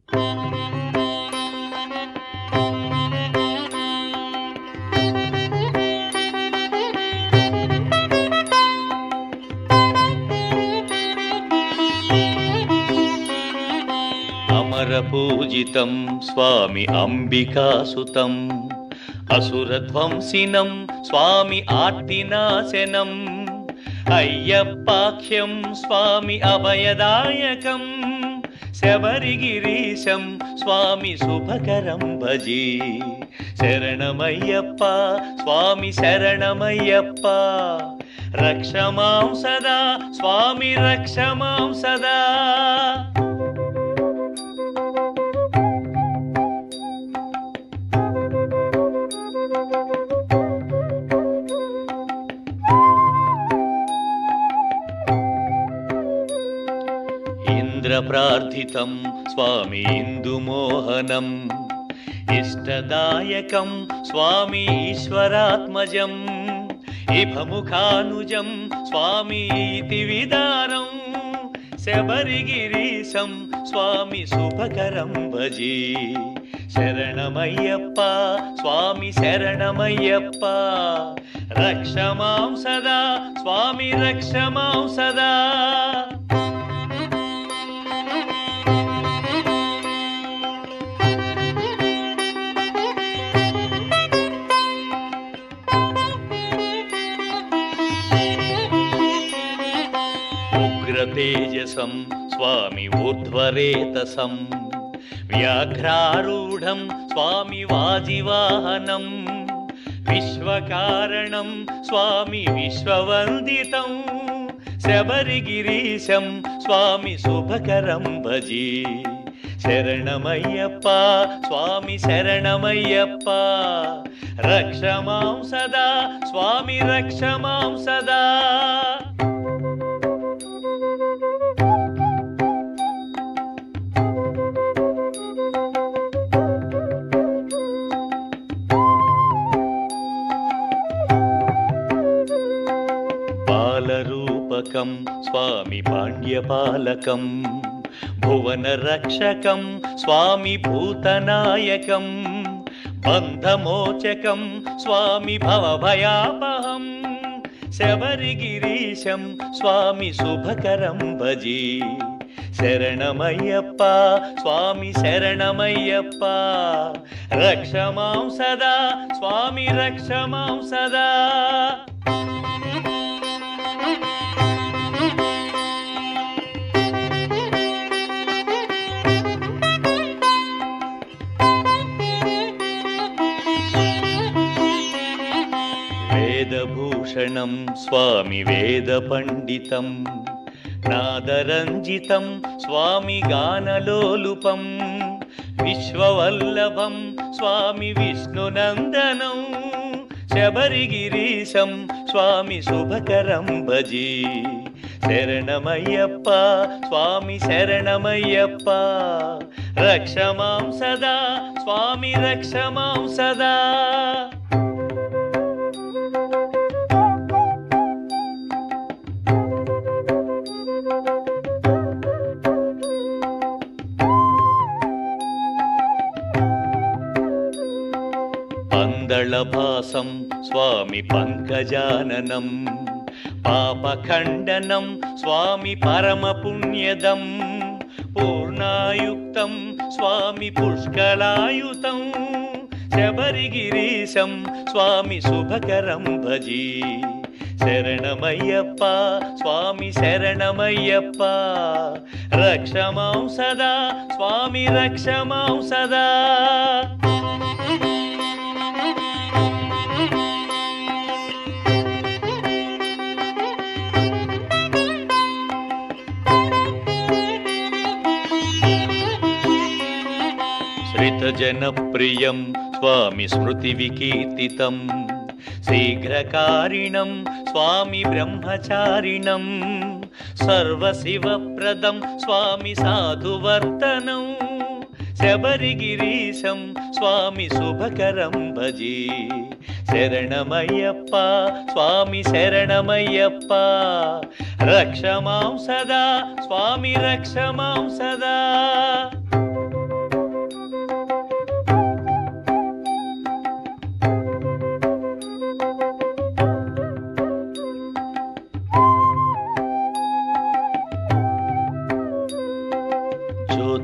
అమరపూజితం స్వామి అంబికాసుతం అసురధ్వంసినం స్వామి ఆర్తినాశనం అయ్యప్పాఖ్యం స్వామి అభయదాయకం శబరిగిరీశం స్వామి శుభకరం భజి శరణమయ్యప్ప స్వామి శరణమయ్యప్ప రక్షమాం సదా స్వామి రక్షమాం సదా ఇంద్రప్రార్థితం స్వామి ఇందుమోహనం ఇష్టదాయకం స్వామి ఈశ్వరాత్మజం ఇభముఖానుజం స్వామి ఇతి విదారం శబరిగిరీశం స్వామి శుభకరం భజి శరణమయ్యప్ప స్వామి శరణమయ్యప్ప రక్షమాం సదా స్వామి రక్షమాం సదా ఉగ్రతేజసం స్వామి ఊర్ధ్వరేతసం వ్యాఘ్రారూఢం స్వామి వాజివాహనం విశ్వకారణం స్వామి విశ్వవందితం శబరిగిరీశం స్వామి శుభకరం భజి శరణమయ్యప్ప స్వామి శరణమయ్యప్ప రక్షమాం సదా స్వామి రక్షమాం సదా బాలరూపకం స్వామి పాండ్యపాలకం భువనరక్షకం స్వామి భూతనాయకం బంధమోచకం స్వామి భవభయాపహం శబరిగిరీశం స్వామి శుభకరం భజి శరణమయ్యప్ప స్వామి శరణమయ్యప్ప రక్షమాం సదా స్వామి రక్షమాం సదా వేదభూషణం స్వామి వేదపండితం నాదరంజితం స్వామి గానలోలుపం విశ్వవల్లభం స్వామి విష్ణునందనం శబరిగిరీశం స్వామి శుభకరం భజి శరణమయ్యప్ప స్వామి శరణమయ్యప్ప రక్షమాం సదా స్వామి రక్షమాం సదా పందళభాసం స్వామి పంకజాననం పాపఖండనం స్వామి పరమపుణ్యదం పూర్ణాయుక్తం స్వామి పుష్కలాయుతం శబరిగిరీశం స్వామి శుభకరం భజి శరణమయ్యప్ప స్వామి శరణమయ్యప్ప రక్షమాం సదా స్వామి రక్షమాం సదా श्रितजनप्रियं स्वामि स्मृतिविकीर्तितं शीघ्रकारिणं स्वामि ब्रह्मचारिणं सर्वशिवप्रदं स्वामि साधुवर्तनं శబరిగిరీశం స్వామి శుభకరం భజి శరణమయ్యప్ప స్వామి శరణమయ్యప్ప రక్షమాం సదా స్వామి రక్షమాం సదా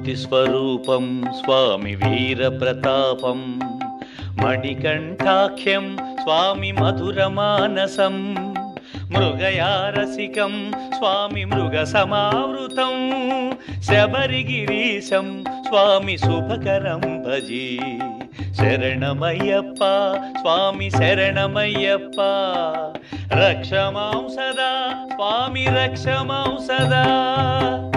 శాంతి స్వరూపం స్వామి వీర ప్రతాపం మణికంఠాఖ్యం స్వామి మధురమానసం మృగయారసికం స్వామి మృగ సమావృతం శబరిగిరీశం స్వామి శుభకరం భజి శరణమయ్యప్ప స్వామి శరణమయ్యప్ప రక్షమాం సదా స్వామి రక్షమాం సదా